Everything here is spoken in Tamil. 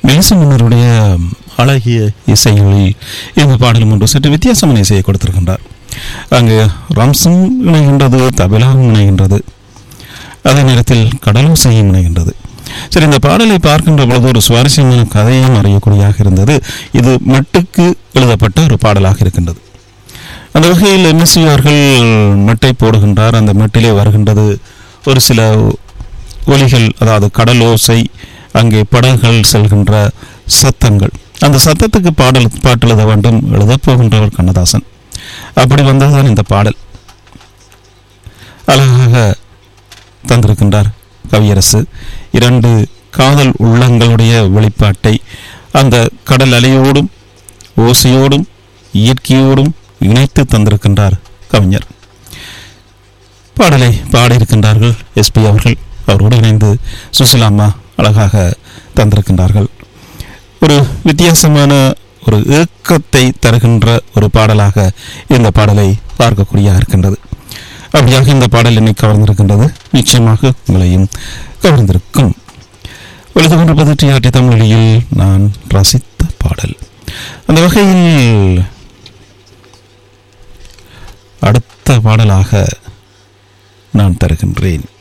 மெலிசமன்னருடைய அழகிய இசைகளில் இந்த பாடலும் ஒன்று சற்று வித்தியாசமான இசையை கொடுத்திருக்கின்றார் அங்கு ரம்சும் இணைகின்றது தபிலாவும் இணைகின்றது அதே நேரத்தில் கடலோசையும் இணைகின்றது சரி இந்த பாடலை பார்க்கின்ற பொழுது ஒரு சுவாரஸ்யமான கதையும் அறியக்கூடியதாக இருந்தது இது மட்டுக்கு எழுதப்பட்ட ஒரு பாடலாக இருக்கின்றது அந்த வகையில் எம்எஸ்சி அவர்கள் மெட்டை போடுகின்றார் அந்த மெட்டிலே வருகின்றது ஒரு சில ஒலிகள் அதாவது கடல் ஓசை அங்கே படகுகள் செல்கின்ற சத்தங்கள் அந்த சத்தத்துக்கு பாடல் பாட்டு எழுத வேண்டும் எழுதப் போகின்றவர் கண்ணதாசன் அப்படி வந்ததுதான் இந்த பாடல் அழகாக தந்திருக்கின்றார் கவியரசு இரண்டு காதல் உள்ளங்களுடைய வெளிப்பாட்டை அந்த கடல் அலையோடும் ஓசையோடும் இயற்கையோடும் இணைத்து தந்திருக்கின்றார் கவிஞர் பாடலை பாடியிருக்கின்றார்கள் எஸ்பி அவர்கள் அவரோடு இணைந்து சுசிலாம்மா அழகாக தந்திருக்கின்றார்கள் ஒரு வித்தியாசமான ஒரு ஏக்கத்தை தருகின்ற ஒரு பாடலாக இந்த பாடலை பார்க்கக்கூடியதாக இருக்கின்றது அப்படியாக இந்த பாடல் என்னை கவர்ந்திருக்கின்றது நிச்சயமாக உங்களையும் கவர்ந்திருக்கும் எழுது கொண்டிருப்பது டிஆர்டி தமிழொலியில் நான் ரசித்த பாடல் அந்த வகையில் அடுத்த பாடலாக நான் தருகின்றேன்